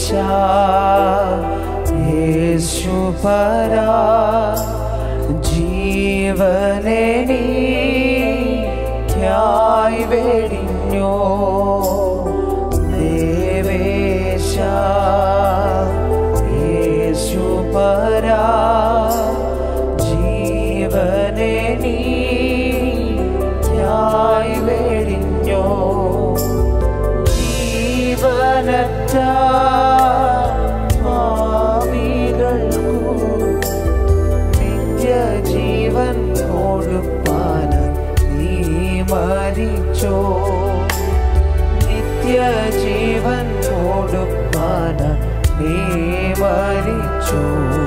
യേശുപരാ ജീവനെ നീക്കായി വെടിഞ്ഞോ ദേവേശ യേശുപരാ ജീവനെ നീക്കായി വെടിഞ്ഞോ ജീവനറ്റ പാപികൾക്കു നിത്യജീവൻ കൊടുപ്പാന നീ മരിച്ചോ നിത്യജീവൻ കൊടുപ്പാന നീ മരിച്ചോ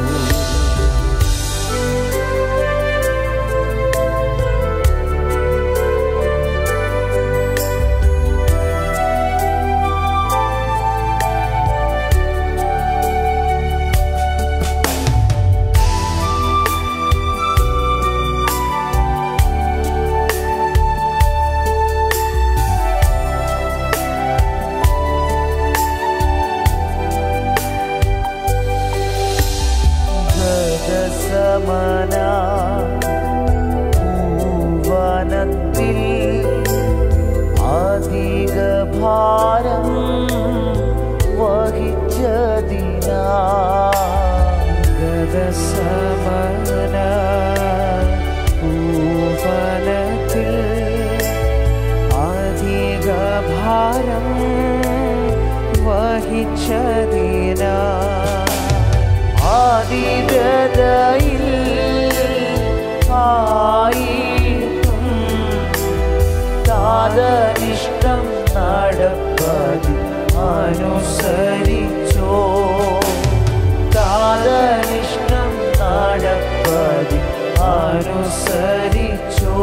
ഗഗസമന പൂവനത്തിൽ അധിക ഭാരം വഹിച്ചതിനാ ഗഗസമന പൂവനത്തിൽ അധിക ഭാരം വഹിച്ചതിനാ ആദിവ്യതയിൽ ആയിട്ടും താതനിഷ്ടം നടപ്പതി അനുസരിച്ചോ താതനിഷ്ടം നടപ്പതി അനുസരിച്ചോ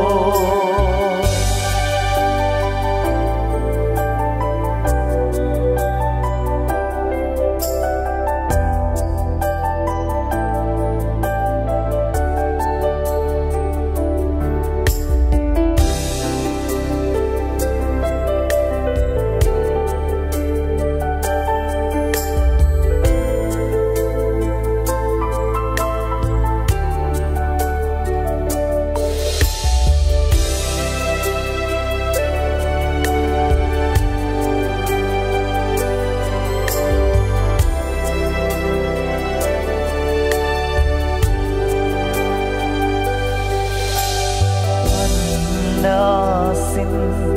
മന്നാസിൻ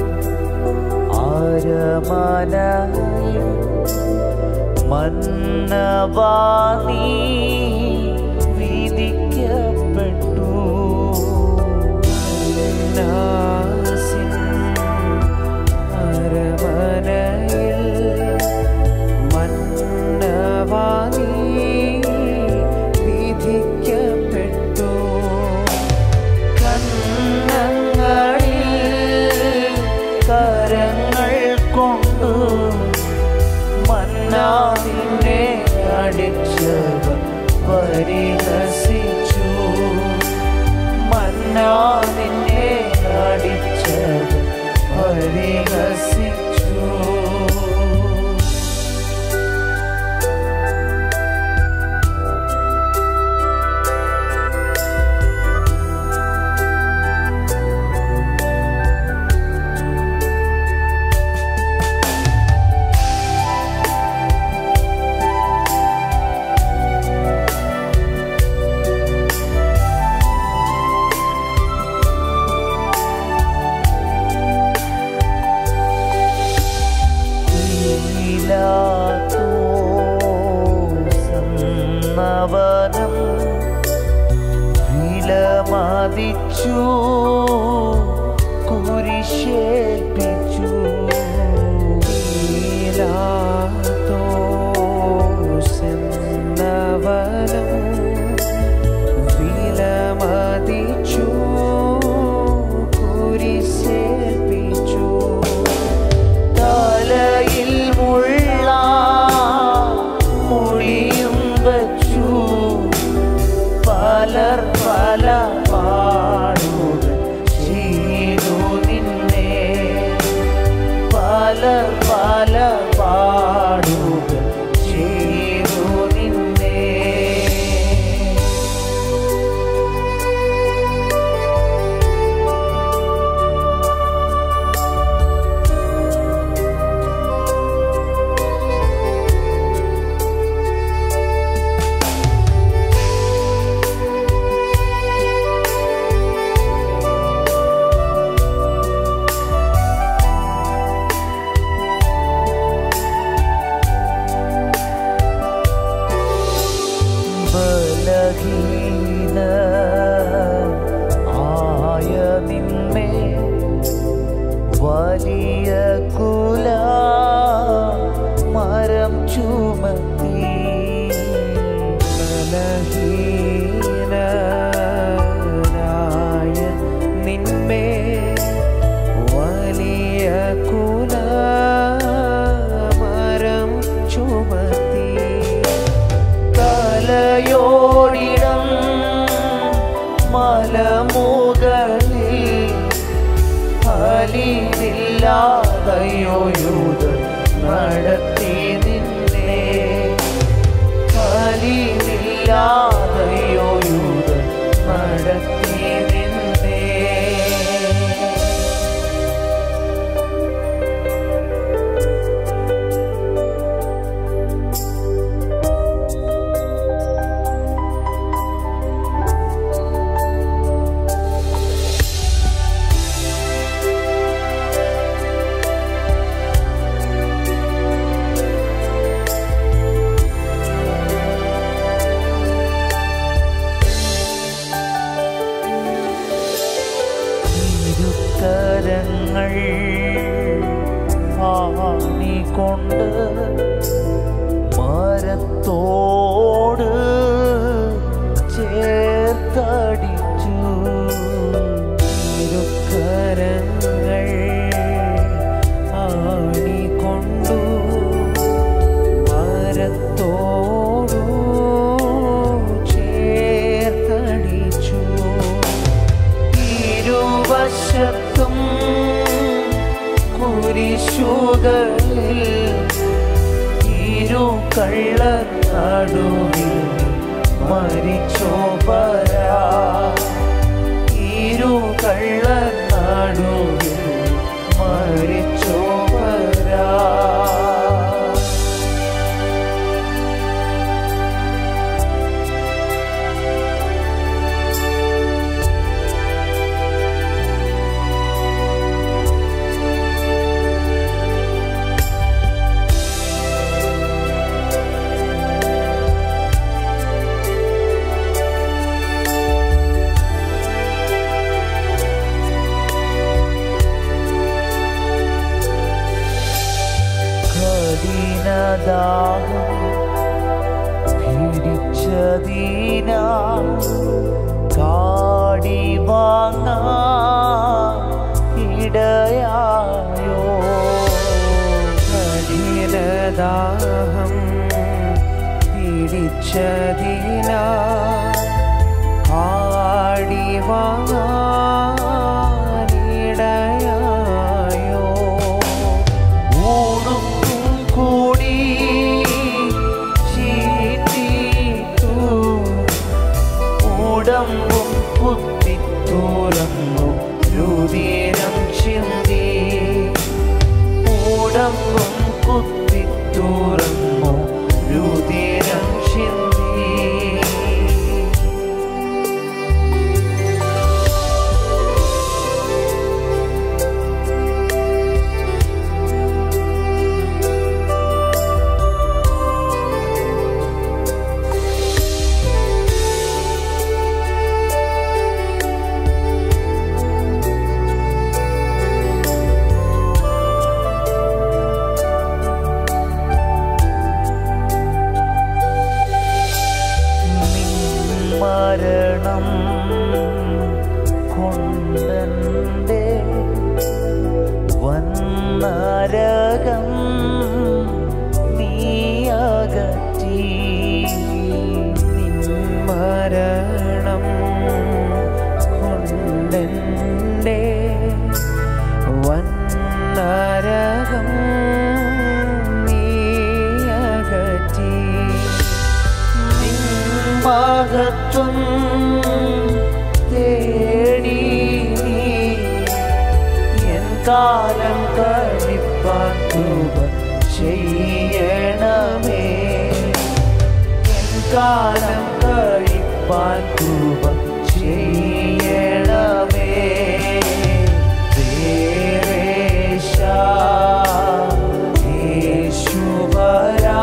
ആരമനയിൽ മന്നവാണി വിധിക്കപ്പെട്ടു മന്നാസിൻ അരമനയിൽ മന്നവാണി വിധിക്കപ്പെട്ടു കണ്ണങ്ങളിൽ കരങ്ങൾ കൊണ്ടു മന്നാവിനെ അടിച്ചവർ പരിഹസിച്ചു മന്നാവിനെ അടിച്ചവർ പരിഹസിച്ചു സന്നവനം വിലമതിച്ചു കുരിശേൽപ്പിച്ചു സന്നവനം വിലമതിച്ചു കുരിശേൽപ്പിച്ചു തലയിൽ മുള്ള മുടിയും വച്ചു പലർ പല പാടുകൾ ചെയ്തു നിന്നെ പലർ പല പാടുകൾ കുല മരം ചുമത്തി ബലഹീനനായ നിന്മേ വലിയ കുല മരം ചുമത്തി തലയോടിടം മലമുകളിൽ ഫലിയില്ലാതയോയുധ നടത്തി നിന്നെ ഫലിയില്ലാതയോയുധ നടത്തി നിന്നെ ഇരുകരങ്ങൾ ആണി കൊണ്ട് മരത്തോട് ചേർത്തടിച്ചു ഇരുകരങ്ങൾ ആണി കൊണ്ടു മരത്തോടു ചേർത്തടിച്ചു ഇരുവശത്തും കുരിശുകളിൽ ഇരു കള്ള നടുവിൽ മരിച്ചോ പരാ ഇരു കള്ള നടുവിൽ മരിച്ചോ പരാ കഠിനദാഹം പിടിച്ചതീന കാടി വാങ്ങാൻ ഇടയായോ കഠിനദാഹം പിടിച്ചതീന കാടി വാങ്ങാൻ ഇടയായോ ഊടുക്കും കൂടി ചീറ്റിട്ടു ഉടമ്പും കുത്തി തുറന്നു രുതിരം ചിന്തി ഉടമ്പും കുത്തി തുറന്നു രുതിരം ചിന്തി നിൻ മരണം കൊണ്ടന്റെ വന്നരകം നീയകറ്റി നിൻ മരണം കൊണ്ടന്റെ വന്നരകം നീയകറ്റി നിൻ മഹത്വം തേടി നീ എൻ കാലം കഴിപ്പാൻ കൃപ ചെയ്യണമേ എൻ കാലം കഴിപ്പാൻ കൃപ ചെയ്യണമേ ദേവേശ യേശുവരാ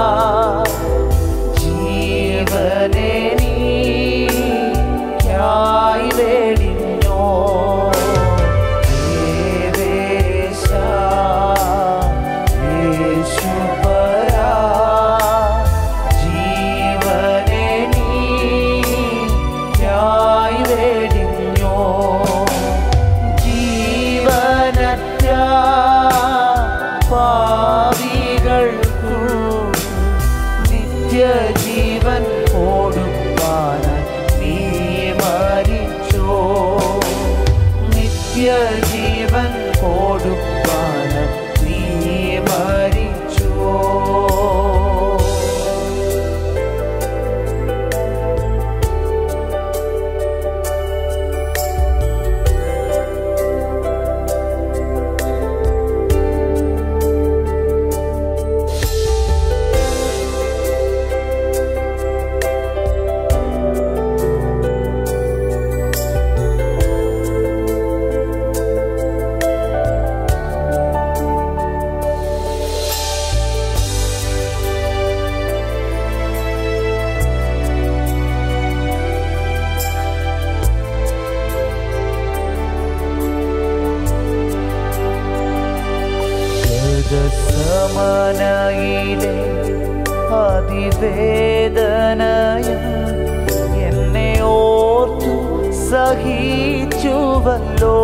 ജീവനെ നീയായി വെടിഞ്ഞോ ദേവേശ ഗതസമനയിലെ അതിവേദനയും എന്നെ ഓർത്തു സഹിച്ചുവല്ലോ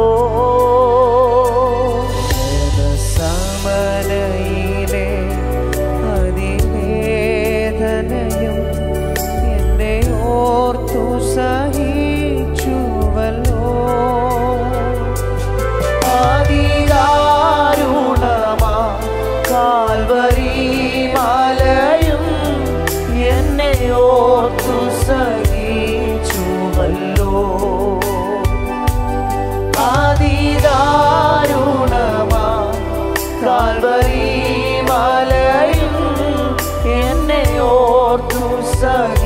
ഗതസമനയിലെ അതിവേദനയും എന്നെ ഓർത്തു സഹിച്ചുവല്ലോ അതിദാരുണമാ കാൽവരി മലയും എന്നെ ഓർത്തു സഹിച്ചുവല്ലോ അതിദാരുണമാ കാൽവരി മലയും എന്നെ ഓർത്തു സഹി